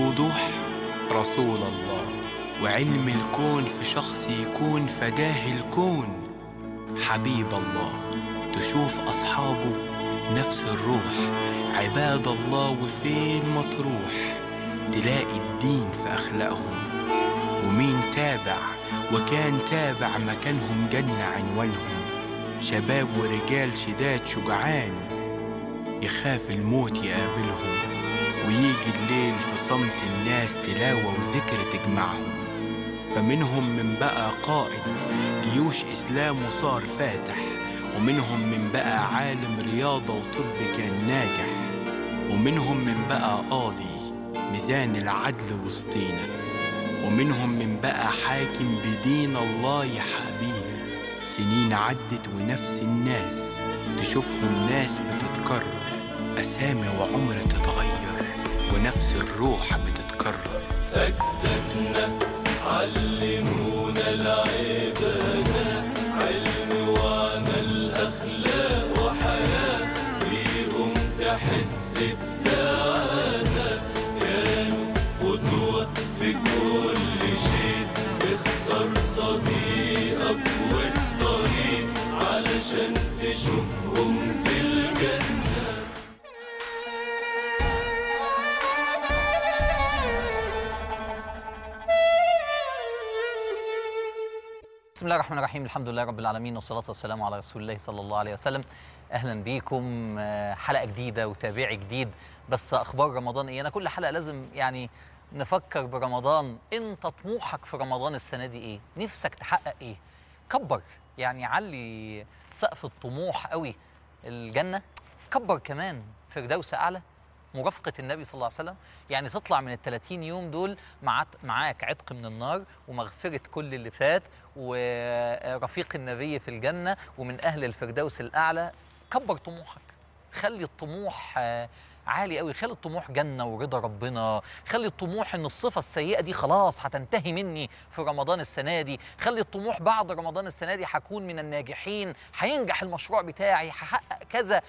بوضوح رسول الله وعلم الكون في شخص يكون فداه الكون حبيب الله تشوف أصحابه نفس الروح عباد الله وفين ما تروح تلاقي الدين في أخلاقهم ومين تابع وكان تابع مكانهم جنة عنوانهم شباب ورجال شداد شجعان يخاف الموت يقابلهم ويجي الليل في صمت الناس تلاوة وذكر تجمعهم فمنهم من بقى قائد جيوش إسلام وصار فاتح ومنهم من بقى عالم رياضة وطب كان ناجح ومنهم من بقى قاضي ميزان العدل وسطينا ومنهم من بقى حاكم بدين الله يحابينا سنين عدت ونفس الناس تشوفهم ناس بتتكرر أسامي وعمر تتغير ونفس الروح بتتكرر أجدادنا علمونا العبادة علم وعمل أخلاق وحياة بيهم تحس بسعادة كانوا قدوة في كل شيء اختار صديقك والطريق علشان تشوفهم في الجنة بسم الله الرحمن الرحيم الحمد لله رب العالمين والصلاة والسلام على رسول الله صلى الله عليه وسلم أهلا بيكم آه، حلقة جديدة وتابعي جديد بس أخبار رمضان إيه أنا كل حلقة لازم يعني نفكر برمضان أنت طموحك في رمضان السنة دي إيه نفسك تحقق إيه كبر يعني علي سقف الطموح قوي الجنة كبر كمان فردوس أعلى مرافقة النبي صلى الله عليه وسلم يعني تطلع من ال 30 يوم دول معاك معاك عتق من النار ومغفرة كل اللي فات ورفيق النبي في الجنة ومن أهل الفردوس الأعلى كبر طموحك خلي الطموح آه، عالي قوي خلي الطموح جنة ورضا ربنا خلي الطموح ان الصفة السيئة دي خلاص هتنتهي مني في رمضان السنة دي خلي الطموح بعد رمضان السنة دي هكون من الناجحين هينجح المشروع بتاعي هحقق كذا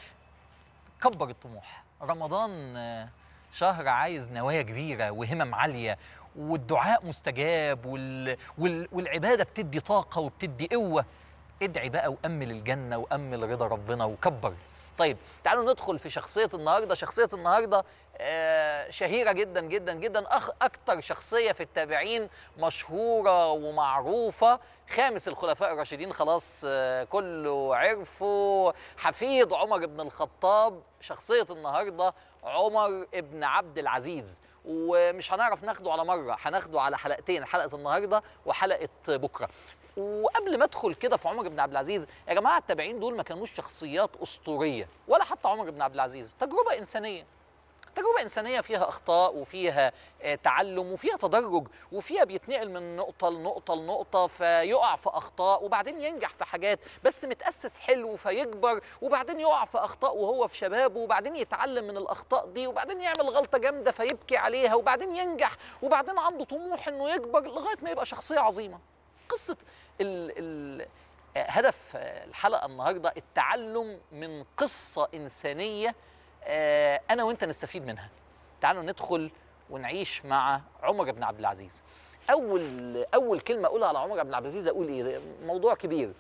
كبر الطموح رمضان آه، شهر عايز نوايا كبيرة وهمم عالية والدعاء مستجاب وال... وال... والعبادة بتدي طاقة وبتدي قوة ادعي بقى وأمل الجنة وأمل رضا ربنا وكبر طيب تعالوا ندخل في شخصية النهاردة شخصية النهاردة آه، شهيرة جدا جدا جدا أخ أكتر شخصية في التابعين مشهورة ومعروفة خامس الخلفاء الراشدين خلاص آه، كله عرفه حفيد عمر بن الخطاب شخصية النهاردة عمر بن عبد العزيز ومش هنعرف ناخده على مرة هناخده على حلقتين حلقة النهاردة وحلقة بكرة وقبل ما ادخل كده في عمر بن عبد العزيز يا جماعه التابعين دول ما كانوش شخصيات اسطوريه ولا حتى عمر بن عبد العزيز تجربه انسانيه تجربة إنسانية فيها أخطاء وفيها آه، تعلم وفيها تدرج وفيها بيتنقل من نقطة لنقطة لنقطة فيقع في أخطاء وبعدين ينجح في حاجات بس متأسس حلو فيكبر وبعدين يقع في أخطاء وهو في شبابه وبعدين يتعلم من الأخطاء دي وبعدين يعمل غلطة جامدة فيبكي عليها وبعدين ينجح وبعدين عنده طموح إنه يكبر لغاية ما يبقى شخصية عظيمة قصة ال ال آه، هدف آه، الحلقة النهاردة التعلم من قصة إنسانية آه، انا وانت نستفيد منها تعالوا ندخل ونعيش مع عمر بن عبد العزيز اول اول كلمه اقولها على عمر بن عبد العزيز اقول ايه ده موضوع كبير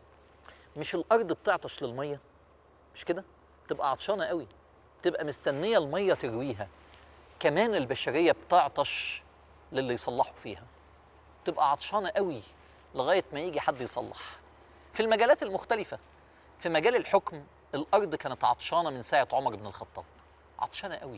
مش الارض بتعطش للميه مش كده تبقى عطشانه قوي تبقى مستنيه الميه ترويها كمان البشريه بتعطش للي يصلحوا فيها تبقى عطشانه قوي لغايه ما يجي حد يصلح في المجالات المختلفه في مجال الحكم الارض كانت عطشانه من ساعه عمر بن الخطاب عطشانه قوي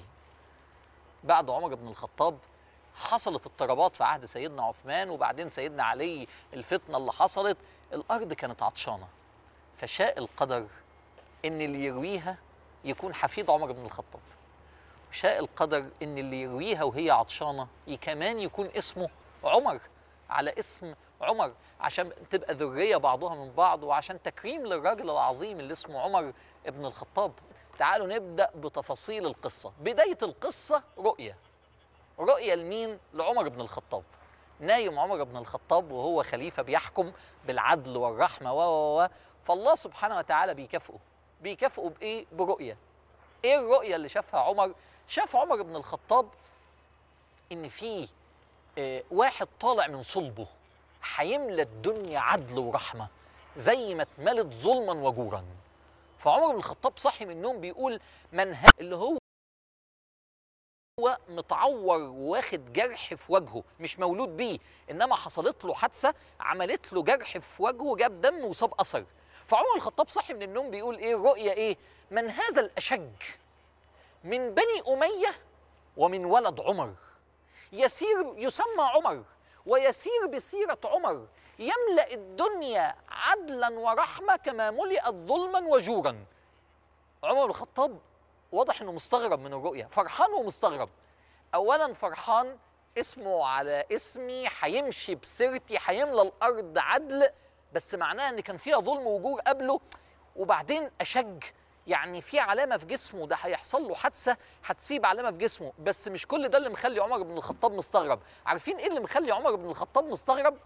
بعد عمر بن الخطاب حصلت اضطرابات في عهد سيدنا عثمان وبعدين سيدنا علي الفتنه اللي حصلت الارض كانت عطشانه فشاء القدر ان اللي يرويها يكون حفيد عمر بن الخطاب شاء القدر ان اللي يرويها وهي عطشانه ي- كمان يكون اسمه عمر على اسم عمر عشان تبقى ذريه بعضها من بعض وعشان تكريم للراجل العظيم اللي اسمه عمر ابن الخطاب تعالوا نبدا بتفاصيل القصه بدايه القصه رؤيه رؤيه لمين لعمر بن الخطاب نايم عمر بن الخطاب وهو خليفه بيحكم بالعدل والرحمه و و و فالله سبحانه وتعالى بيكافئه بيكافئه بايه برؤيه ايه الرؤيه اللي شافها عمر شاف عمر بن الخطاب ان في آه، واحد طالع من صلبه هيملى الدنيا عدل ورحمه زي ما اتملت ظلما وجورا فعمر بن الخطاب صحي من النوم بيقول من ها اللي هو هو متعور واخد جرح في وجهه مش مولود بيه انما حصلت له حادثه عملت له جرح في وجهه جاب دم وصاب اثر فعمر بن الخطاب صحي من النوم بيقول ايه الرؤيا ايه من هذا الاشج من بني اميه ومن ولد عمر يسير يسمى عمر ويسير بسيره عمر يملا الدنيا عدلا ورحمه كما ملئت ظلما وجورا عمر بن الخطاب واضح انه مستغرب من الرؤيه فرحان ومستغرب اولا فرحان اسمه على اسمي هيمشي بسيرتي هيملى الارض عدل بس معناها ان كان فيها ظلم وجور قبله وبعدين اشج يعني في علامه في جسمه ده هيحصل له حادثه هتسيب علامه في جسمه بس مش كل ده اللي مخلي عمر بن الخطاب مستغرب عارفين ايه اللي مخلي عمر بن الخطاب مستغرب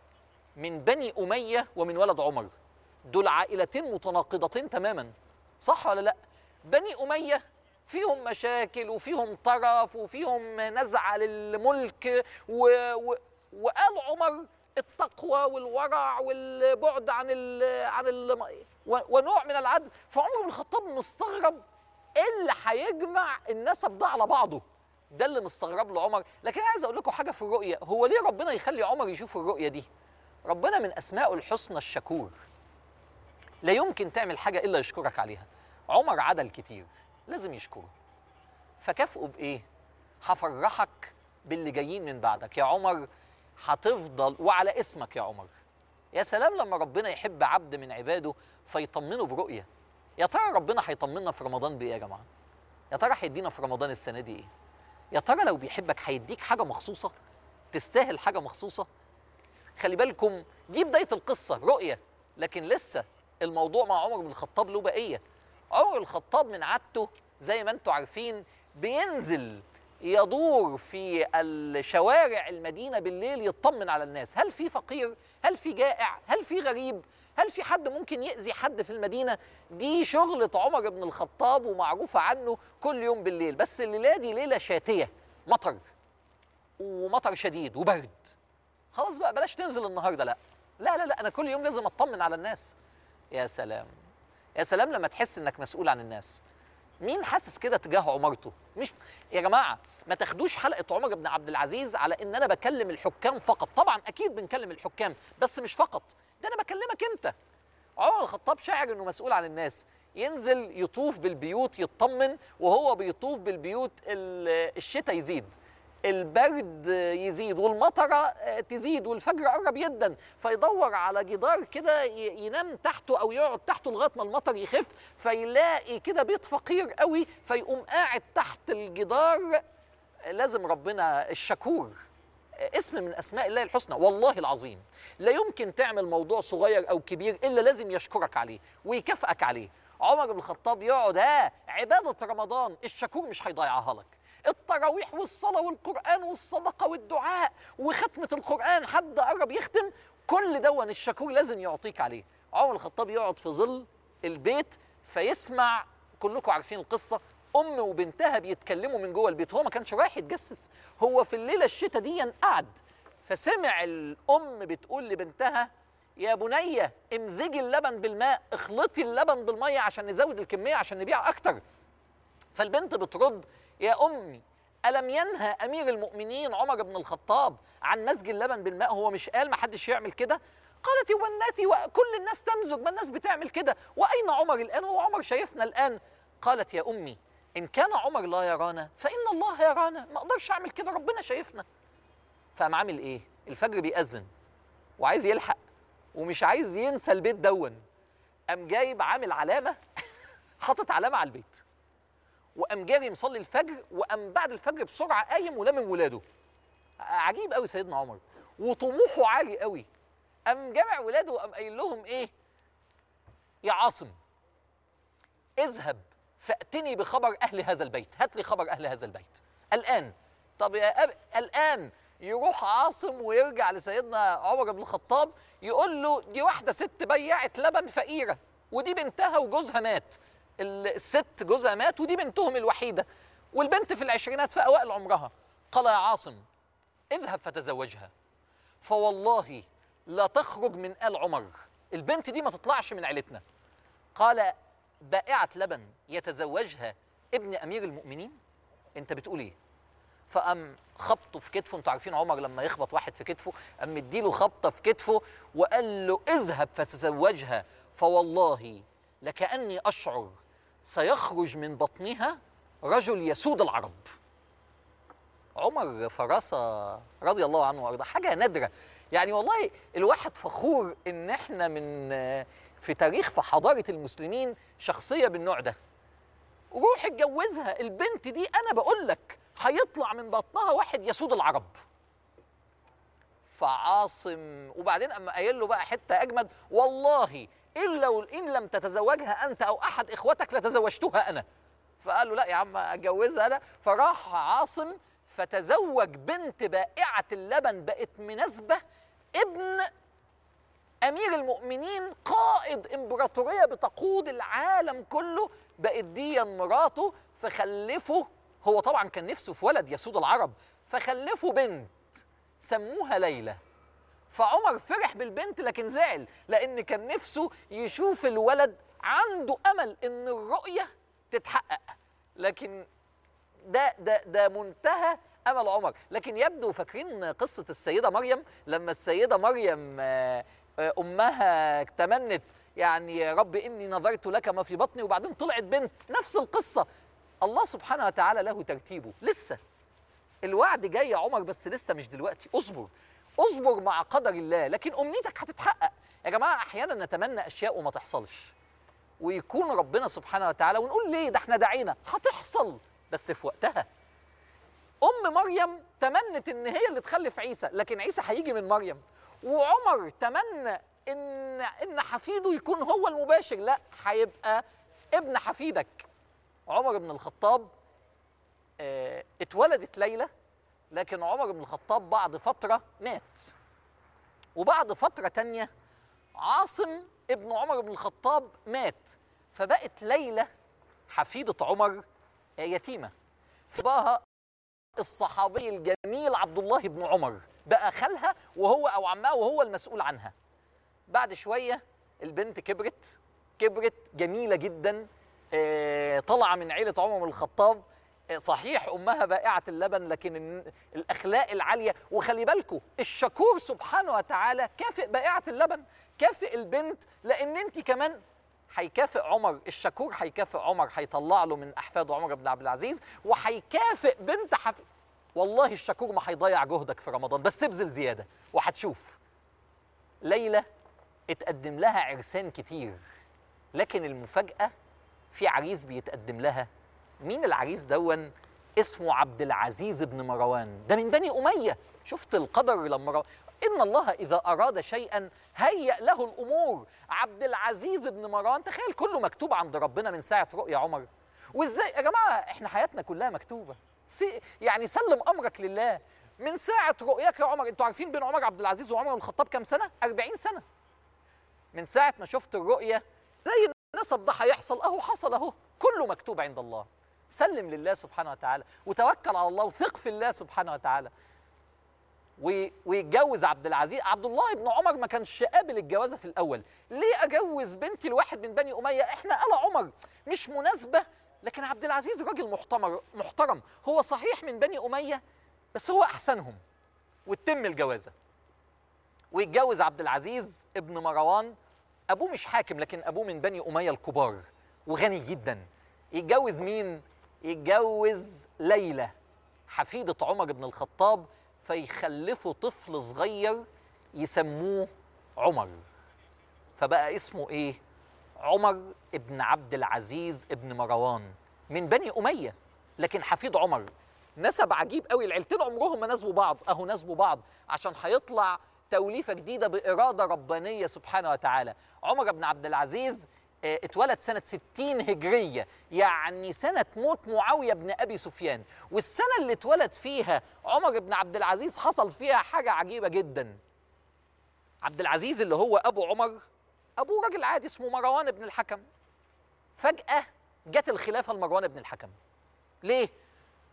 من بني اميه ومن ولد عمر دول عائلتين متناقضتين تماما صح ولا لا بني اميه فيهم مشاكل وفيهم طرف وفيهم نزعه للملك و... و... وقال عمر التقوى والورع والبعد عن ال... عن ال... و... ونوع من العدل فعمر بن الخطاب مستغرب ايه اللي هيجمع النسب ده على بعضه ده اللي مستغرب له عمر لكن أنا عايز اقول لكم حاجه في الرؤيه هو ليه ربنا يخلي عمر يشوف الرؤيه دي ربنا من اسمائه الحسنى الشكور لا يمكن تعمل حاجه الا يشكرك عليها عمر عدل كتير لازم يشكره فكافئه بايه هفرحك باللي جايين من بعدك يا عمر هتفضل وعلى اسمك يا عمر يا سلام لما ربنا يحب عبد من عباده فيطمنه برؤيه يا ترى ربنا هيطمنا في رمضان بايه يا جماعه يا ترى هيدينا في رمضان السنه دي ايه يا ترى لو بيحبك هيديك حاجه مخصوصه تستاهل حاجه مخصوصه خلي بالكم دي بدايه القصه رؤيه لكن لسه الموضوع مع عمر بن الخطاب له بقيه عمر بن الخطاب من عادته زي ما انتم عارفين بينزل يدور في الشوارع المدينه بالليل يطمن على الناس هل في فقير هل في جائع هل في غريب هل في حد ممكن يأذي حد في المدينة؟ دي شغلة عمر بن الخطاب ومعروفة عنه كل يوم بالليل، بس الليلة دي ليلة شاتية، مطر ومطر شديد وبرد. خلاص بقى بلاش تنزل النهارده لا. لا لا لا أنا كل يوم لازم أطمن على الناس. يا سلام. يا سلام لما تحس إنك مسؤول عن الناس. مين حاسس كده تجاه عمرته؟ مش يا جماعة ما تاخدوش حلقة عمر بن عبد العزيز على إن أنا بكلم الحكام فقط، طبعا أكيد بنكلم الحكام بس مش فقط، ده انا بكلمك انت عمر الخطاب شاعر انه مسؤول عن الناس ينزل يطوف بالبيوت يطمن وهو بيطوف بالبيوت ال- الشتاء يزيد البرد يزيد والمطرة تزيد والفجر قرب جدا فيدور على جدار كده ي- ينام تحته او يقعد تحته لغايه ما المطر يخف فيلاقي كده بيت فقير قوي فيقوم قاعد تحت الجدار لازم ربنا الشكور اسم من اسماء الله الحسنى والله العظيم لا يمكن تعمل موضوع صغير او كبير الا لازم يشكرك عليه ويكافئك عليه عمر بن الخطاب يقعد ها عباده رمضان الشكور مش هيضيعها لك التراويح والصلاه والقران والصدقه والدعاء وختمه القران حد قرب يختم كل دون الشكور لازم يعطيك عليه عمر بن الخطاب يقعد في ظل البيت فيسمع كلكم عارفين القصه ام وبنتها بيتكلموا من جوه البيت هو ما كانش رايح يتجسس هو في الليله الشتاء دي قعد فسمع الام بتقول لبنتها يا بنيه امزجي اللبن بالماء اخلطي اللبن بالميه عشان نزود الكميه عشان نبيع اكتر فالبنت بترد يا امي الم ينهى امير المؤمنين عمر بن الخطاب عن مزج اللبن بالماء هو مش قال ما حدش يعمل كده قالت والناتي وكل الناس تمزج ما الناس بتعمل كده واين عمر الان هو عمر شايفنا الان قالت يا امي ان كان عمر لا يرانا فان الله يرانا ما اقدرش اعمل كده ربنا شايفنا فقام عامل ايه الفجر بيأذن وعايز يلحق ومش عايز ينسى البيت دون قام جايب عامل علامه حاطط علامه على البيت وقام جاري مصلي الفجر وقام بعد الفجر بسرعه قايم ولامم ولاده عجيب قوي سيدنا عمر وطموحه عالي قوي قام جامع ولاده وقام قايل لهم ايه يا عاصم اذهب فاتني بخبر اهل هذا البيت هات لي خبر اهل هذا البيت الان طب يا أب... الان يروح عاصم ويرجع لسيدنا عمر بن الخطاب يقول له دي واحده ست بيعت لبن فقيره ودي بنتها وجوزها مات ال- الست جوزها مات ودي بنتهم الوحيده والبنت في العشرينات في اوائل عمرها قال يا عاصم اذهب فتزوجها فوالله لا تخرج من آل عمر البنت دي ما تطلعش من عيلتنا قال بائعة لبن يتزوجها ابن أمير المؤمنين أنت بتقول إيه فقام خبطه في كتفه انتوا عارفين عمر لما يخبط واحد في كتفه قام مديله خبطه في كتفه وقال له اذهب فتزوجها فوالله لكاني اشعر سيخرج من بطنها رجل يسود العرب عمر فراسة رضي الله عنه وارضاه حاجة نادرة يعني والله الواحد فخور ان احنا من في تاريخ في حضارة المسلمين شخصية بالنوع ده روح اتجوزها البنت دي انا بقول لك هيطلع من بطنها واحد يسود العرب فعاصم وبعدين اما قايل له بقى حته اجمد والله ان لو ان لم تتزوجها انت او احد اخوتك لتزوجتها انا فقال له لا يا عم اتجوزها انا فراح عاصم فتزوج بنت بائعه اللبن بقت مناسبه ابن امير المؤمنين قائد امبراطوريه بتقود العالم كله بقت دي مراته فخلفه هو طبعا كان نفسه في ولد يسود العرب فخلفوا بنت سموها ليلى فعمر فرح بالبنت لكن زعل لان كان نفسه يشوف الولد عنده امل ان الرؤيه تتحقق لكن ده ده ده منتهى امل عمر لكن يبدو فاكرين قصه السيده مريم لما السيده مريم آه، آه، امها تمنت يعني يا رب اني نظرت لك ما في بطني وبعدين طلعت بنت نفس القصه الله سبحانه وتعالى له ترتيبه لسه الوعد جاي يا عمر بس لسه مش دلوقتي اصبر اصبر مع قدر الله لكن امنيتك هتتحقق يا جماعه احيانا نتمنى اشياء وما تحصلش ويكون ربنا سبحانه وتعالى ونقول ليه ده احنا دعينا هتحصل بس في وقتها ام مريم تمنت ان هي اللي تخلف عيسى لكن عيسى هيجي من مريم وعمر تمنى ان ان حفيده يكون هو المباشر لا هيبقى ابن حفيدك عمر بن الخطاب آه، اتولدت ليلى لكن عمر بن الخطاب بعد فترة مات وبعد فترة تانية عاصم ابن عمر بن الخطاب مات فبقت ليلى حفيدة عمر آه، يتيمة فبقى الصحابي الجميل عبد الله بن عمر بقى خالها وهو او عمها وهو المسؤول عنها بعد شويه البنت كبرت كبرت جميله جدا آه، طالعه من عيله عمر بن الخطاب آه، صحيح امها بائعه اللبن لكن الن- الاخلاق العاليه وخلي بالكم الشكور سبحانه وتعالى كافئ بائعه اللبن كافئ البنت لان انت كمان هيكافئ عمر الشكور هيكافئ عمر هيطلع له من احفاد عمر بن عبد العزيز وهيكافئ بنت حف... والله الشكور ما هيضيع جهدك في رمضان بس ابذل زياده وهتشوف ليلى اتقدم لها عرسان كتير لكن المفاجاه في عريس بيتقدم لها مين العريس دون اسمه عبد العزيز بن مروان ده من بني أمية شفت القدر لما رو... إن الله إذا أراد شيئا هيأ له الأمور عبد العزيز بن مروان تخيل كله مكتوب عند ربنا من ساعة رؤيا عمر وإزاي يا جماعة إحنا حياتنا كلها مكتوبة سي... يعني سلم أمرك لله من ساعة رؤياك يا عمر أنتوا عارفين بين عمر عبد العزيز وعمر بن الخطاب كام سنة؟ 40 سنة من ساعة ما شفت الرؤية زي النسب ده هيحصل أهو حصل أهو كله مكتوب عند الله سلم لله سبحانه وتعالى وتوكل على الله وثق في الله سبحانه وتعالى و- ويتجوز عبد العزيز عبد الله بن عمر ما كانش قابل الجوازه في الاول ليه اجوز بنتي لواحد من بني اميه احنا قال عمر مش مناسبه لكن عبد العزيز راجل محتمر محترم هو صحيح من بني اميه بس هو احسنهم وتتم الجوازه ويتجوز عبد العزيز ابن مروان ابوه مش حاكم لكن ابوه من بني اميه الكبار وغني جدا يتجوز مين يتجوز ليلى حفيده عمر بن الخطاب فيخلفوا طفل صغير يسموه عمر فبقى اسمه ايه عمر ابن عبد العزيز ابن مروان من بني اميه لكن حفيد عمر نسب عجيب قوي العيلتين عمرهم ما نسبوا بعض اهو نسبوا بعض عشان هيطلع توليفه جديده باراده ربانيه سبحانه وتعالى عمر بن عبد العزيز آه، اتولد سنة 60 هجرية يعني سنة موت معاوية بن أبي سفيان والسنة اللي اتولد فيها عمر بن عبد العزيز حصل فيها حاجة عجيبة جدا عبد العزيز اللي هو أبو عمر أبوه راجل عادي اسمه مروان بن الحكم فجأة جت الخلافة لمروان بن الحكم ليه؟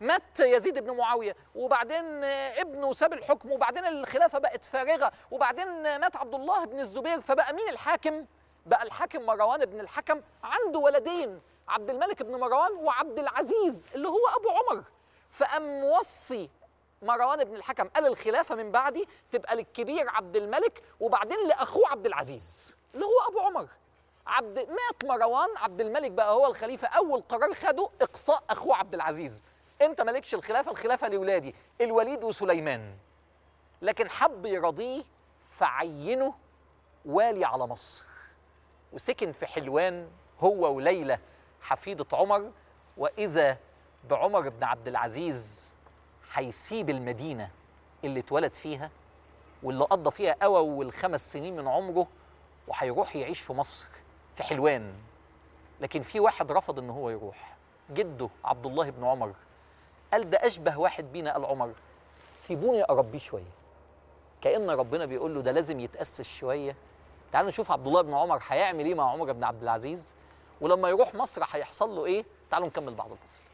مات يزيد بن معاويه وبعدين آه، ابنه ساب الحكم وبعدين الخلافه بقت فارغه وبعدين آه، مات عبد الله بن الزبير فبقى مين الحاكم بقى الحاكم مروان بن الحكم عنده ولدين عبد الملك بن مروان وعبد العزيز اللي هو ابو عمر فقام موصي مروان بن الحكم قال الخلافه من بعدي تبقى للكبير عبد الملك وبعدين لاخوه عبد العزيز اللي هو ابو عمر عبد مات مروان عبد الملك بقى هو الخليفه اول قرار خده اقصاء اخوه عبد العزيز انت مالكش الخلافه الخلافه لاولادي الوليد وسليمان لكن حب يرضيه فعينه والي على مصر وسكن في حلوان هو وليلى حفيدة عمر وإذا بعمر بن عبد العزيز هيسيب المدينة اللي اتولد فيها واللي قضى فيها أول خمس سنين من عمره وهيروح يعيش في مصر في حلوان لكن في واحد رفض ان هو يروح جده عبد الله بن عمر قال ده اشبه واحد بينا قال عمر سيبوني اربيه شويه كان ربنا بيقول له ده لازم يتاسس شويه تعالوا نشوف عبد الله بن عمر هيعمل ايه مع عمر بن عبد العزيز ولما يروح مصر هيحصل له ايه تعالوا نكمل بعد الفصل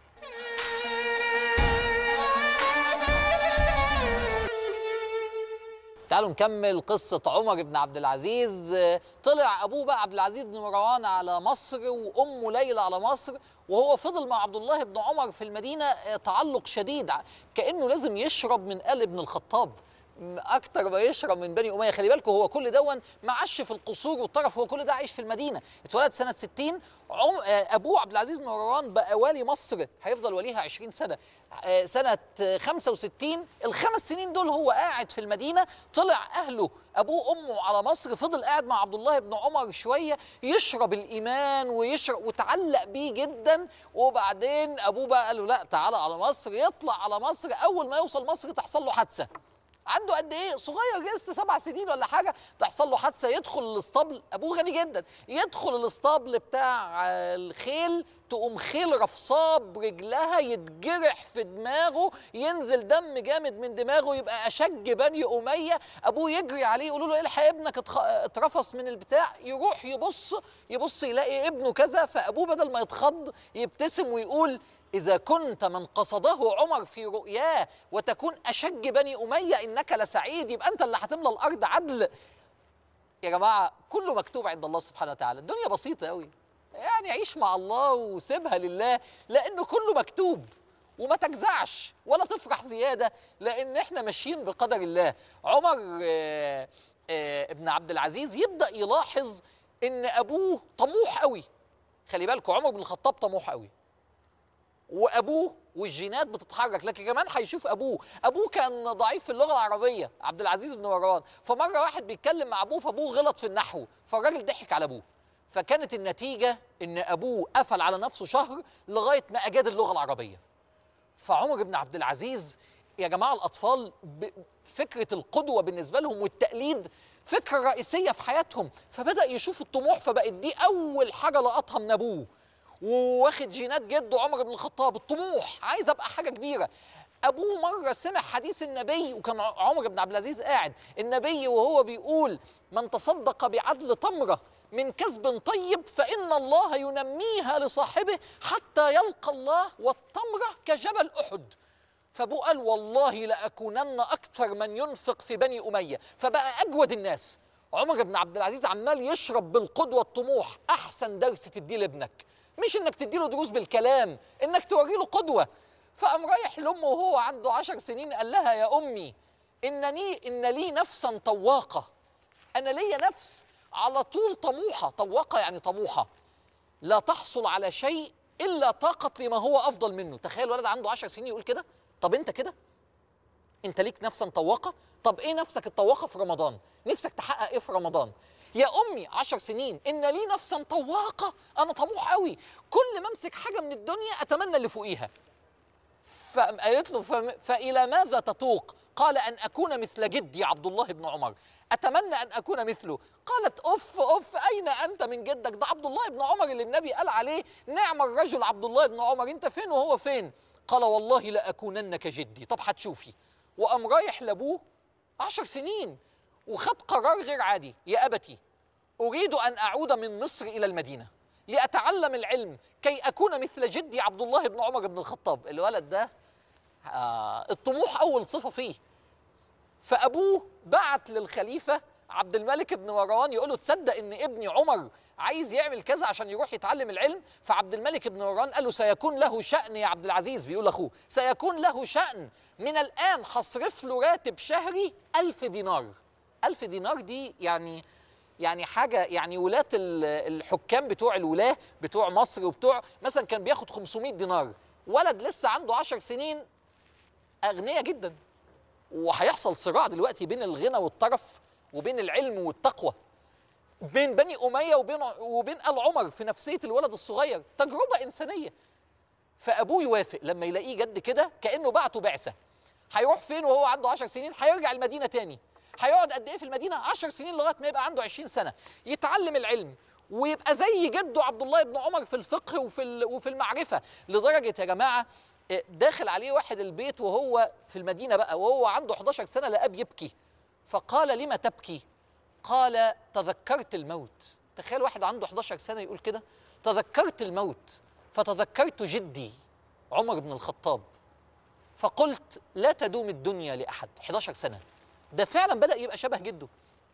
تعالوا نكمل قصة عمر بن عبد العزيز آه، طلع أبوه بقى عبد العزيز بن مروان على مصر وأمه ليلى على مصر وهو فضل مع عبد الله بن عمر في المدينة آه، تعلق شديد ع- كأنه لازم يشرب من آل ابن الخطاب م- أكتر ما يشرب من بني أمية خلي بالكم هو كل دون ما عاش في القصور والطرف هو كل ده عايش في المدينة اتولد سنة 60 عم آه، أبوه عبد العزيز بن مروان بقى والي مصر هيفضل وليها 20 سنة آه، سنة آه، 65 الخمس سنين دول هو قاعد في المدينة طلع أهله أبوه وأمه على مصر فضل قاعد مع عبد الله بن عمر شوية يشرب الإيمان ويشرب وتعلق بيه جدا وبعدين أبوه بقى قال له لا تعالى على مصر يطلع على مصر أول ما يوصل مصر تحصل له حادثة عنده قد ايه صغير لسه سبع سنين ولا حاجه تحصل له حادثه يدخل الاسطبل ابوه غني جدا يدخل الاسطبل بتاع آه، الخيل تقوم خيل رفصاه برجلها يتجرح في دماغه ينزل دم جامد من دماغه يبقى اشج بني اميه ابوه يجري عليه يقولوا له الحق ابنك اتخ- اترفص من البتاع يروح يبص يبص يلاقي ابنه كذا فابوه بدل ما يتخض يبتسم ويقول إذا كنت من قصده عمر في رؤياه وتكون أشج بني أمية إنك لسعيد يبقى أنت اللي هتملى الأرض عدل يا جماعة كله مكتوب عند الله سبحانه وتعالى الدنيا بسيطة أوي يعني عيش مع الله وسيبها لله لأنه كله مكتوب وما تجزعش ولا تفرح زيادة لأن احنا ماشيين بقدر الله عمر آه، آه، ابن عبد العزيز يبدأ يلاحظ إن أبوه طموح قوي خلي بالكم عمر بن الخطاب طموح قوي وابوه والجينات بتتحرك لكن كمان هيشوف ابوه ابوه كان ضعيف في اللغه العربيه عبد العزيز بن مروان فمره واحد بيتكلم مع ابوه فابوه غلط في النحو فالراجل ضحك على ابوه فكانت النتيجه ان ابوه قفل على نفسه شهر لغايه ما اجاد اللغه العربيه فعمر بن عبد العزيز يا جماعه الاطفال ب- فكره القدوه بالنسبه لهم والتقليد فكره رئيسيه في حياتهم فبدا يشوف الطموح فبقت دي اول حاجه لقطها من ابوه وواخد جينات جده عمر بن الخطاب الطموح عايز ابقى حاجه كبيره ابوه مره سمع حديث النبي وكان عمر بن عبد العزيز قاعد النبي وهو بيقول من تصدق بعدل تمره من كسب طيب فان الله ينميها لصاحبه حتى يلقى الله والتمره كجبل احد فابوه قال والله لاكونن اكثر من ينفق في بني اميه فبقى اجود الناس عمر بن عبد العزيز عمال يشرب بالقدوه الطموح احسن درس تديه لابنك مش انك تديله دروس بالكلام انك توري له قدوه فقام رايح لامه وهو عنده عشر سنين قال لها يا امي انني ان لي نفسا طواقه انا ليا نفس على طول طموحه طواقه يعني طموحه لا تحصل على شيء الا طاقت لما هو افضل منه تخيل ولد عنده عشر سنين يقول كده طب انت كده انت ليك نفسا طواقه طب ايه نفسك الطواقه في رمضان نفسك تحقق ايه في رمضان يا امي عشر سنين ان لي نفسا طواقه انا طموح قوي كل ما امسك حاجه من الدنيا اتمنى اللي فوقيها فقالت له فم- فإلى ماذا تتوق؟ قال أن أكون مثل جدي عبد الله بن عمر أتمنى أن أكون مثله قالت أف أف أين أنت من جدك ده عبد الله بن عمر اللي النبي قال عليه نعم الرجل عبد الله بن عمر أنت فين وهو فين قال والله لأكونن كجدي طب هتشوفي وقام رايح لأبوه عشر سنين وخد قرار غير عادي يا أبتي أريد أن أعود من مصر إلى المدينة لاتعلم العلم كي اكون مثل جدي عبد الله بن عمر بن الخطاب الولد ده آه الطموح اول صفه فيه فابوه بعت للخليفه عبد الملك بن مروان يقول له تصدق ان ابني عمر عايز يعمل كذا عشان يروح يتعلم العلم فعبد الملك بن مروان قال له سيكون له شأن يا عبد العزيز بيقول اخوه سيكون له شأن من الآن هصرف له راتب شهري ألف دينار ألف دينار دي يعني يعني حاجة يعني ولاة ال- الحكام بتوع الولاة بتوع مصر وبتوع مثلا كان بياخد 500 دينار ولد لسه عنده 10 سنين أغنياء جدا وهيحصل صراع دلوقتي بين الغنى والطرف وبين العلم والتقوى بين بني أمية وبين وبين آل عمر في نفسية الولد الصغير تجربة إنسانية فأبوه يوافق لما يلاقيه جد كده كأنه بعته بعثة هيروح فين وهو عنده 10 سنين هيرجع المدينة تاني هيقعد قد إيه في المدينة 10 سنين لغاية ما يبقى عنده 20 سنة يتعلم العلم ويبقى زي جده عبد الله بن عمر في الفقه وفي ال- وفي المعرفة لدرجة يا جماعة إيه، داخل عليه واحد البيت وهو في المدينة بقى وهو عنده 11 سنة لقاه بيبكي فقال لم تبكي قال تذكرت الموت تخيل واحد عنده 11 سنة يقول كده تذكرت الموت فتذكرت جدي عمر بن الخطاب فقلت لا تدوم الدنيا لأحد 11 سنة ده فعلا بدأ يبقى شبه جده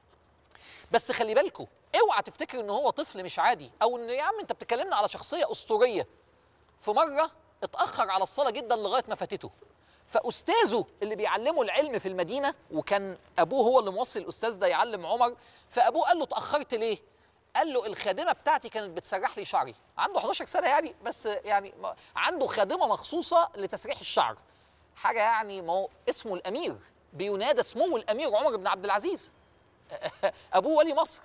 بس خلي بالكوا اوعى تفتكر ان هو طفل مش عادي او ان يا عم انت بتكلمنا على شخصية اسطورية في مرة اتأخر على الصلاة جدا لغاية ما فاتته فأستاذه اللي بيعلمه العلم في المدينة وكان أبوه هو اللي موصي الأستاذ ده يعلم عمر فأبوه قال له اتأخرت ليه؟ قال له الخادمة بتاعتي كانت بتسرح لي شعري عنده 11 سنة يعني بس يعني ما- عنده خادمة مخصوصة لتسريح الشعر حاجة يعني ما هو اسمه الأمير بينادى اسمه الأمير عمر بن عبد العزيز أبوه ولي مصر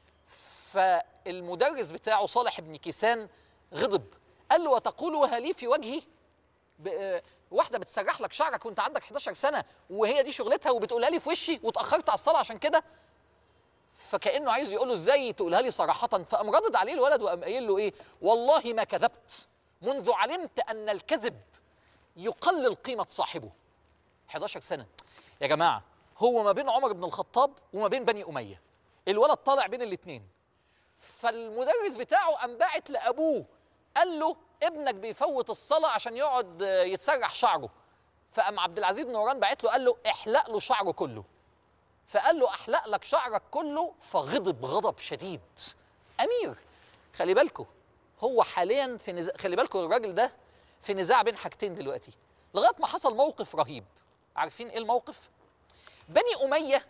فالمدرس بتاعه صالح بن كيسان غضب قال له وتقولها لي في وجهي ب- آه، واحده بتسرح لك شعرك وانت عندك 11 سنه وهي دي شغلتها وبتقولها لي في وشي واتاخرت على الصلاه عشان كده فكانه عايز يقول له ازاي تقولها لي صراحه فقام ردد عليه الولد وقام قايل له ايه والله ما كذبت منذ علمت ان الكذب يقلل قيمه صاحبه 11 سنه يا جماعه هو ما بين عمر بن الخطاب وما بين بني اميه الولد طالع بين الاثنين فالمدرس بتاعه قام باعت لابوه قال له ابنك بيفوت الصلاه عشان يقعد آه، يتسرح شعره فقام عبد العزيز بن نوران باعت له قال له احلق له شعره كله فقال له احلق لك شعرك كله فغضب غضب شديد امير خلي بالكم هو حاليا في نزاع خلي بالكم الراجل ده في نزاع بين حاجتين دلوقتي لغايه ما حصل موقف رهيب عارفين ايه الموقف بني اميه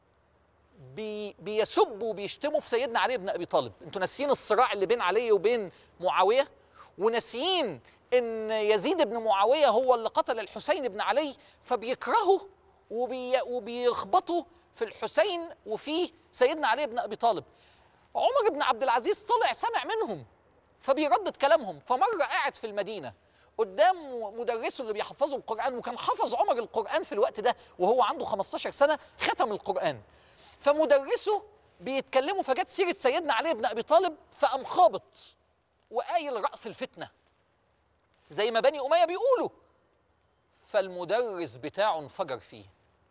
بي بيسبوا وبيشتموا في سيدنا علي بن ابي طالب انتوا ناسيين الصراع اللي بين علي وبين معاويه وناسيين ان يزيد بن معاويه هو اللي قتل الحسين بن علي فبيكرهوا وبي وبيخبطوا في الحسين وفي سيدنا علي بن ابي طالب عمر بن عبد العزيز طلع سمع منهم فبيردد كلامهم فمره قاعد في المدينه قدام مدرسه اللي بيحفظه القران وكان حفظ عمر القران في الوقت ده وهو عنده 15 سنه ختم القران فمدرسه بيتكلموا فجت سيره سيدنا علي بن ابي طالب فقام خابط وقايل راس الفتنه زي ما بني اميه بيقولوا فالمدرس بتاعه انفجر فيه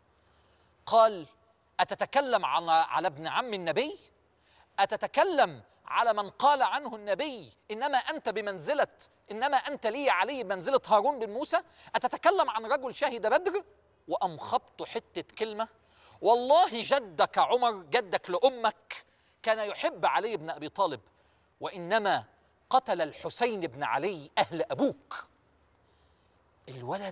قال اتتكلم عن على ابن عم النبي أتتكلم على من قال عنه النبي إنما أنت بمنزلة إنما أنت لي يا علي بمنزلة هارون بن موسى أتتكلم عن رجل شهد بدر وأم خبط حتة كلمة والله جدك عمر جدك لأمك كان يحب علي بن أبي طالب وإنما قتل الحسين بن علي أهل أبوك الولد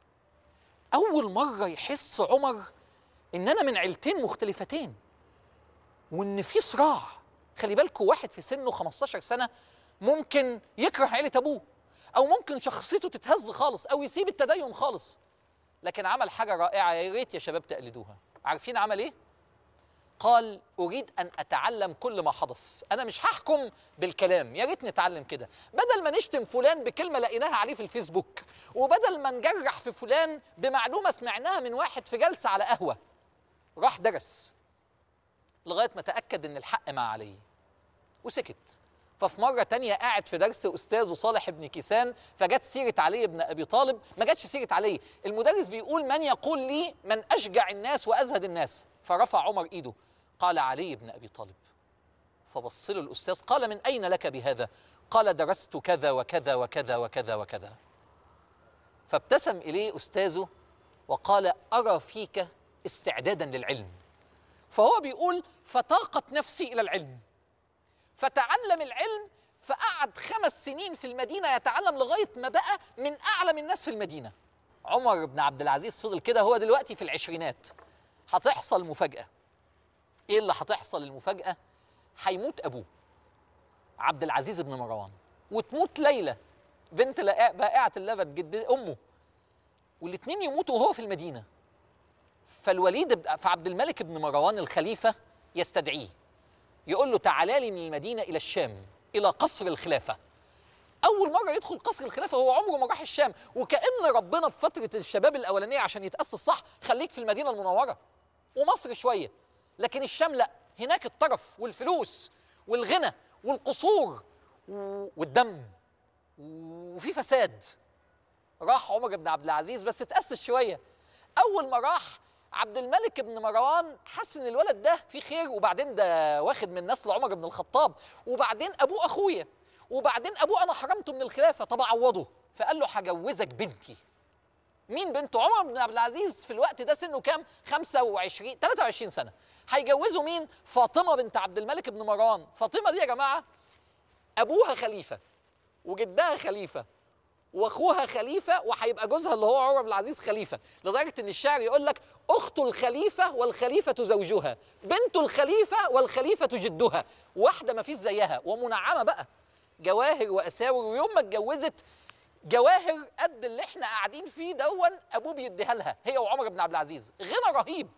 أول مرة يحس عمر إن أنا من عيلتين مختلفتين وان في صراع خلي بالكوا واحد في سنه 15 سنه ممكن يكره عيله ابوه او ممكن شخصيته تتهز خالص او يسيب التدين خالص لكن عمل حاجه رائعه يا ريت يا شباب تقلدوها عارفين عمل ايه قال اريد ان اتعلم كل ما حدث انا مش هحكم بالكلام يا ريت نتعلم كده بدل ما نشتم فلان بكلمه لقيناها عليه في الفيسبوك وبدل ما نجرح في فلان بمعلومه سمعناها من واحد في جلسه على قهوه راح درس لغايه ما تاكد ان الحق مع علي وسكت ففي مره تانية قاعد في درس استاذه صالح بن كيسان فجت سيره علي بن ابي طالب ما جاتش سيره علي المدرس بيقول من يقول لي من اشجع الناس وازهد الناس فرفع عمر ايده قال علي بن ابي طالب فبص له الاستاذ قال من اين لك بهذا قال درست كذا وكذا وكذا وكذا وكذا فابتسم اليه استاذه وقال ارى فيك استعدادا للعلم فهو بيقول فتاقت نفسي الى العلم فتعلم العلم فقعد خمس سنين في المدينه يتعلم لغايه ما بقى من اعلم الناس في المدينه عمر بن عبد العزيز فضل كده هو دلوقتي في العشرينات هتحصل مفاجاه ايه اللي هتحصل المفاجاه هيموت ابوه عبد العزيز بن مروان وتموت ليلى بنت لقاء- بائعه اللبن جد امه والاثنين يموتوا وهو في المدينه فالوليد بن- فعبد الملك بن مروان الخليفه يستدعيه يقول له تعالى لي من المدينه الى الشام الى قصر الخلافه اول مره يدخل قصر الخلافه هو عمره ما راح الشام وكان ربنا في فتره الشباب الاولانيه عشان يتاسس صح خليك في المدينه المنوره ومصر شويه لكن الشام لا هناك الطرف والفلوس والغنى والقصور و- والدم وفي فساد راح عمر بن عبد العزيز بس اتأسس شوية أول ما راح عبد الملك بن مروان حس إن الولد ده فيه خير وبعدين ده واخد من نسل عمر بن الخطاب وبعدين أبوه أخويا وبعدين أبوه أنا حرمته من الخلافة طب أعوضه فقال له هجوزك بنتي مين بنته عمر بن عبد العزيز في الوقت ده سنه كام 25 23 سنة هيجوزوا مين فاطمة بنت عبد الملك بن مروان فاطمة دي يا جماعة أبوها خليفة وجدها خليفة واخوها خليفه وهيبقى جوزها اللي هو عمر بن العزيز خليفه لدرجه ان الشاعر يقول لك اخت الخليفه والخليفه زوجها بنت الخليفه والخليفه جدها واحده ما فيش زيها ومنعمه بقى جواهر واساور ويوم ما اتجوزت جواهر قد اللي احنا قاعدين فيه دون ابوه بيديها لها هي وعمر بن عبد العزيز غنى رهيب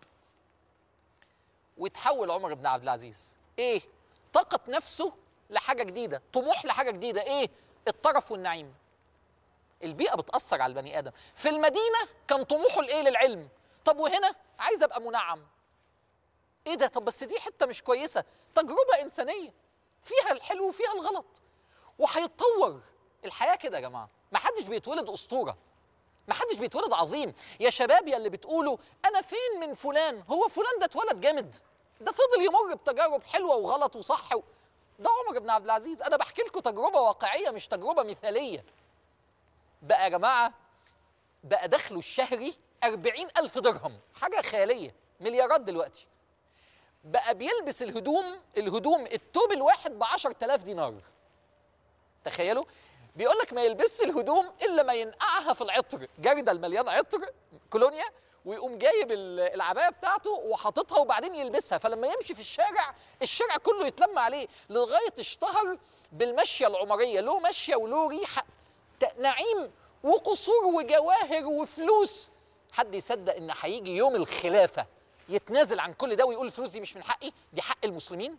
وتحول عمر بن عبد العزيز ايه طاقت نفسه لحاجه جديده طموح لحاجه جديده ايه الطرف والنعيم البيئه بتاثر على البني ادم في المدينه كان طموحه الايه للعلم طب وهنا عايز ابقى منعم ايه ده طب بس دي حته مش كويسه تجربه انسانيه فيها الحلو وفيها الغلط وهيتطور الحياه كده يا جماعه ما حدش بيتولد اسطوره ما حدش بيتولد عظيم يا شباب يا اللي بتقولوا انا فين من فلان هو فلان ده اتولد جامد ده فضل يمر بتجارب حلوه وغلط وصح و... ده عمر بن عبد العزيز انا بحكي لكم تجربه واقعيه مش تجربه مثاليه بقى يا جماعه بقى دخله الشهري أربعين ألف درهم حاجة خيالية مليارات دلوقتي بقى بيلبس الهدوم الهدوم التوب الواحد ب 10000 دينار تخيلوا بيقول لك ما يلبسش الهدوم الا ما ينقعها في العطر جردل المليان عطر كولونيا ويقوم جايب ال- العبايه بتاعته وحاططها وبعدين يلبسها فلما يمشي في الشارع الشارع كله يتلم عليه لغايه اشتهر بالمشيه العمريه له مشيه وله ريحه ت- نعيم وقصور وجواهر وفلوس حد يصدق ان هيجي يوم الخلافه يتنازل عن كل ده ويقول الفلوس دي مش من حقي دي حق المسلمين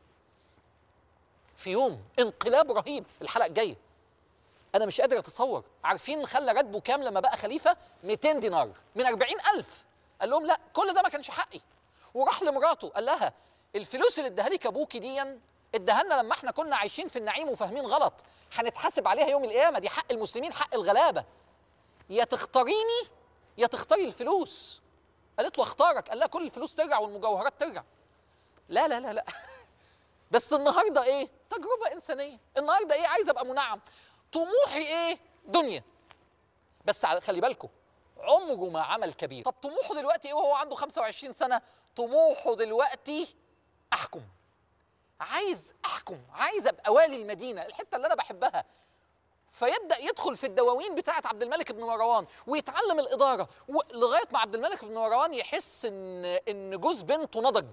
في يوم انقلاب رهيب الحلقه الجايه انا مش قادر اتصور عارفين خلى راتبه كام لما بقى خليفه 200 دينار من 40000 قال لهم لا كل ده ما كانش حقي وراح لمراته قال لها الفلوس اللي اداها لك ابوكي دي اداها لنا لما احنا كنا عايشين في النعيم وفاهمين غلط هنتحاسب عليها يوم القيامه دي حق المسلمين حق الغلابه يا تختاريني يا تختاري الفلوس قالت له اختارك قال لها كل الفلوس ترجع والمجوهرات ترجع لا لا لا لا بس النهارده ايه تجربه انسانيه النهارده ايه عايز ابقى منعم طموحي ايه دنيا بس على- خلي بالكم عمره ما عمل كبير طب طموحه دلوقتي ايه وهو عنده 25 سنه طموحه دلوقتي احكم عايز احكم عايز ابقى والي المدينه الحته اللي انا بحبها فيبدا يدخل في الدواوين بتاعه عبد الملك بن مروان ويتعلم الاداره و- لغايه ما عبد الملك بن مروان يحس ان ان جوز بنته نضج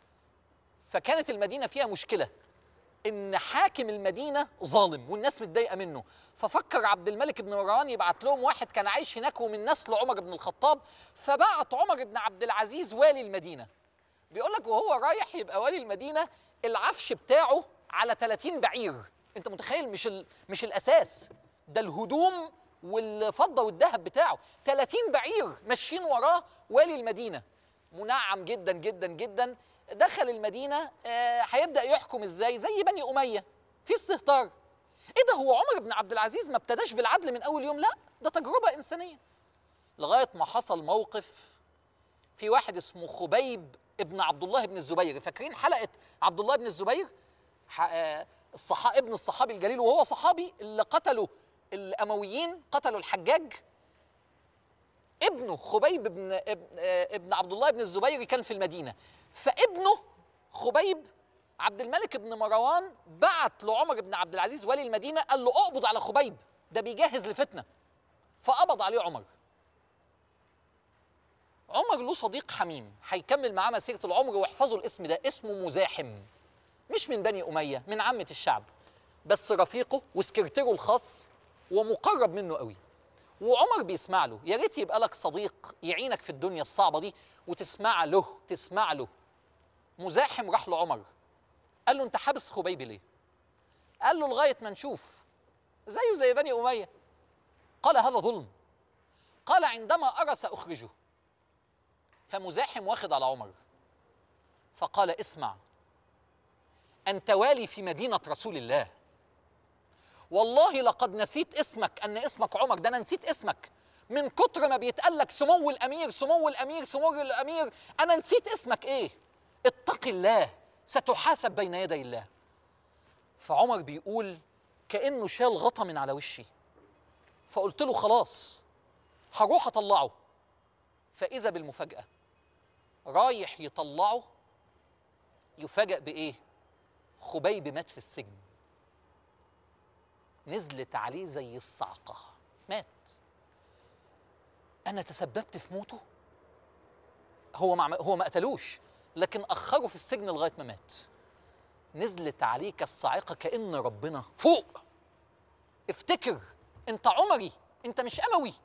فكانت المدينه فيها مشكله ان حاكم المدينه ظالم والناس متضايقه منه ففكر عبد الملك بن مروان يبعت لهم واحد كان عايش هناك ومن نسل عمر بن الخطاب فبعت عمر بن عبد العزيز والي المدينه بيقول لك وهو رايح يبقى والي المدينه العفش بتاعه على 30 بعير انت متخيل مش ال... مش الاساس ده الهدوم والفضه والذهب بتاعه 30 بعير ماشيين وراه والي المدينه منعم جدا جدا جدا دخل المدينه آه، هيبدا يحكم ازاي زي بني اميه في استهتار ايه ده هو عمر بن عبد العزيز ما ابتداش بالعدل من اول يوم لا ده تجربه انسانيه لغايه ما حصل موقف في واحد اسمه خبيب ابن عبد الله بن الزبير فاكرين حلقه عبد الله بن الزبير ح- آه، الصحا ابن الصحابي الجليل وهو صحابي اللي قتلوا الامويين قتلوا الحجاج ابنه خبيب بن ابن, آه، ابن عبد الله بن الزبير كان في المدينه فابنه خبيب عبد الملك بن مروان بعت لعمر بن عبد العزيز ولي المدينه قال له اقبض على خبيب ده بيجهز لفتنه فقبض عليه عمر عمر له صديق حميم هيكمل معاه مسيره العمر واحفظوا الاسم ده اسمه مزاحم مش من بني اميه من عامه الشعب بس رفيقه وسكرتيره الخاص ومقرب منه قوي وعمر بيسمع له يا ريت يبقى لك صديق يعينك في الدنيا الصعبه دي وتسمع له تسمع له مزاحم راح لعمر قال له انت حابس خبيبي ليه قال له لغايه ما نشوف زيه زي بني اميه قال هذا ظلم قال عندما ارى ساخرجه فمزاحم واخد على عمر فقال اسمع انت والي في مدينه رسول الله والله لقد نسيت اسمك ان اسمك عمر ده انا نسيت اسمك من كتر ما بيتقال لك سمو الامير سمو الامير سمو الامير انا نسيت اسمك ايه اتق الله ستحاسب بين يدي الله فعمر بيقول كانه شال غطا من على وشي فقلت له خلاص هروح اطلعه فاذا بالمفاجاه رايح يطلعه يفاجأ بايه خبيب مات في السجن نزلت عليه زي الصعقة مات أنا تسببت في موته هو ما هو ما قتلوش لكن أخره في السجن لغاية ما مات نزلت عليه كالصاعقة كأن ربنا فوق افتكر أنت عمري أنت مش أموي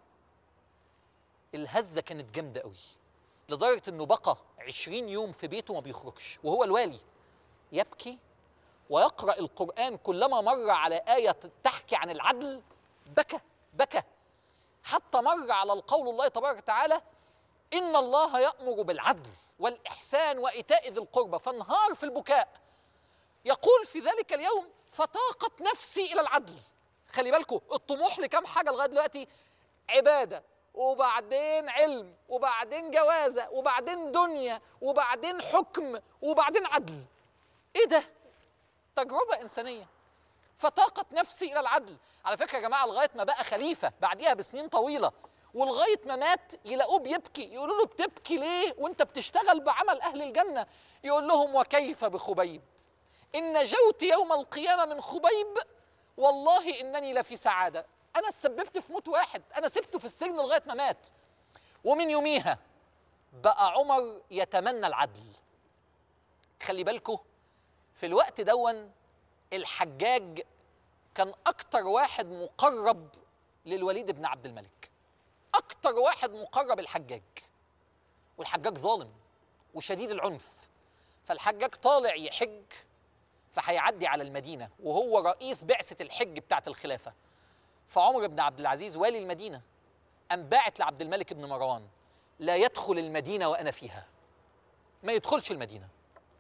الهزة كانت جامدة قوي لدرجة أنه بقى عشرين يوم في بيته ما بيخرجش وهو الوالي يبكي ويقرأ القرآن كلما مر على آية تحكي عن العدل بكى بكى حتى مر على القول الله تبارك وتعالى إن الله يأمر بالعدل والإحسان وإيتاء ذي القربى فانهار في البكاء يقول في ذلك اليوم فطاقت نفسي إلى العدل خلي بالكم الطموح لكم حاجة لغاية دلوقتي عبادة وبعدين علم وبعدين جوازة وبعدين دنيا وبعدين حكم وبعدين عدل ايه ده تجربة إنسانية فطاقت نفسي إلى العدل على فكرة يا جماعة لغاية ما بقى خليفة بعديها بسنين طويلة ولغاية ما مات يلاقوه بيبكي يقولوا له بتبكي ليه وانت بتشتغل بعمل أهل الجنة يقول لهم وكيف بخبيب إن نجوت يوم القيامة من خبيب والله إنني لفي سعادة أنا تسببت في موت واحد أنا سبته في السجن لغاية ما مات ومن يوميها بقى عمر يتمنى العدل خلي بالكم في الوقت دون الحجاج كان اكتر واحد مقرب للوليد بن عبد الملك اكتر واحد مقرب الحجاج والحجاج ظالم وشديد العنف فالحجاج طالع يحج فهيعدي على المدينه وهو رئيس بعثه الحج بتاعه الخلافه فعمر بن عبد العزيز والي المدينه قام باعت لعبد الملك بن مروان لا يدخل المدينه وانا فيها ما يدخلش المدينه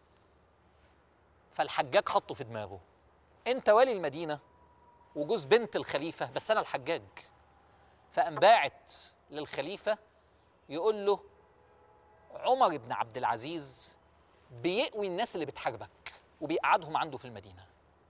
فالحجاج حطه في دماغه انت والي المدينه وجوز بنت الخليفه بس انا الحجاج فقام باعت للخليفه يقول له عمر بن عبد العزيز بيقوي الناس اللي بتحاربك وبيقعدهم عنده في المدينه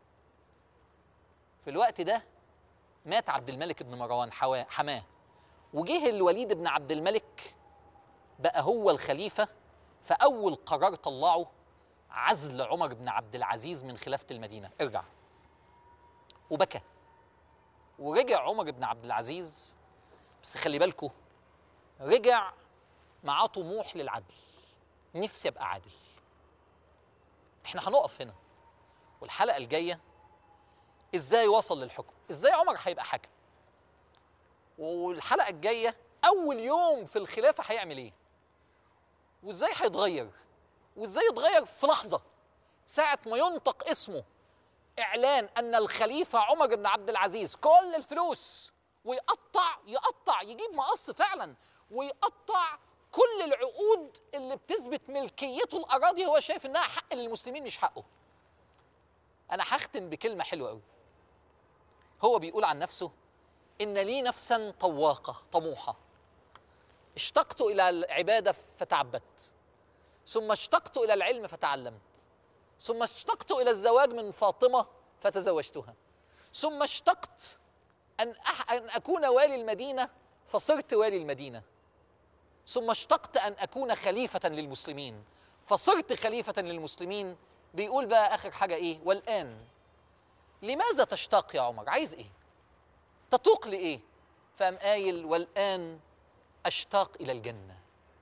في الوقت ده مات عبد الملك بن مروان حوا- حماه وجه الوليد بن عبد الملك بقى هو الخليفه فاول قرار طلعه عزل عمر بن عبد العزيز من خلافة المدينة ارجع وبكى ورجع عمر بن عبد العزيز بس خلي بالكو رجع معاه طموح للعدل نفسي ابقى عادل احنا هنقف هنا والحلقة الجاية ازاي وصل للحكم ازاي عمر هيبقى حاكم والحلقة الجاية اول يوم في الخلافة هيعمل ايه وازاي هيتغير وازاي يتغير في لحظه ساعه ما ينطق اسمه اعلان ان الخليفه عمر بن عبد العزيز كل الفلوس ويقطع يقطع يجيب مقص فعلا ويقطع كل العقود اللي بتثبت ملكيته الاراضي هو شايف انها حق للمسلمين مش حقه انا هختم بكلمه حلوه قوي هو بيقول عن نفسه ان لي نفسا طواقه طموحه اشتقت الى العباده فتعبدت ثم اشتقت الى العلم فتعلمت ثم اشتقت الى الزواج من فاطمه فتزوجتها ثم اشتقت ان أح... ان اكون والي المدينه فصرت والي المدينه ثم اشتقت ان اكون خليفه للمسلمين فصرت خليفه للمسلمين بيقول بقى اخر حاجه ايه والان لماذا تشتاق يا عمر عايز ايه تتوق لايه فقام قايل والان اشتاق الى الجنه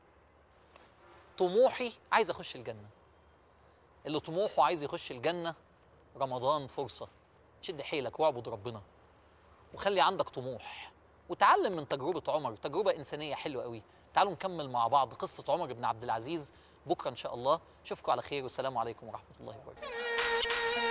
طموحي عايز اخش الجنه اللي طموحه عايز يخش الجنه رمضان فرصه شد حيلك واعبد ربنا وخلي عندك طموح وتعلم من تجربه عمر تجربه انسانيه حلوه قوي تعالوا نكمل مع بعض قصه عمر بن عبد العزيز بكره ان شاء الله اشوفكم على خير والسلام عليكم ورحمه الله وبركاته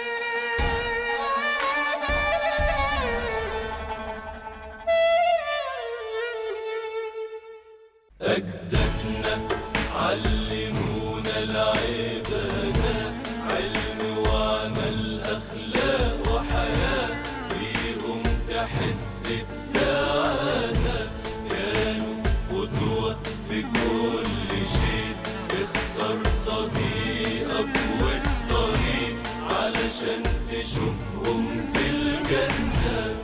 أجدادنا علمونا العبادة علم وعمل أخلاق وحياة بيهم تحس بسعادة كانوا قدوة في كل شيء اختار صديقك والطريق علشان تشوفهم في الجنة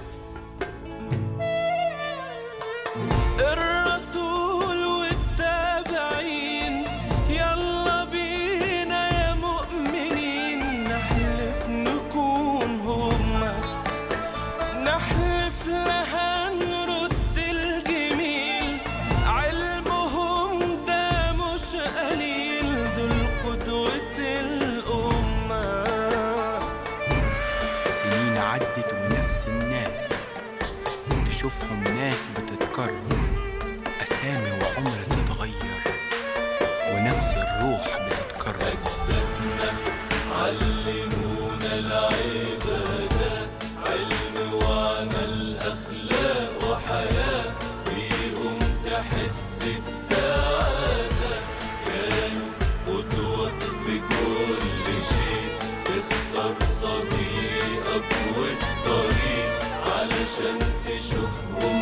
الرسول والتابعين يلا بينا يا مؤمنين نحلف نكون هما نحلف لها نرد الجميل علمهم ده مش قليل دول قدوة الأمة سنين عدت ونفس الناس تشوفهم ناس بتتكرر أسامي وعمر تتغير ونفس الروح بتتكرر علمونا العبادة علم وعمل أخلاق وحياة بيهم تحس بسعادة كانوا قدوة في كل شيء اختار صديقك والطريق علشان تشوفهم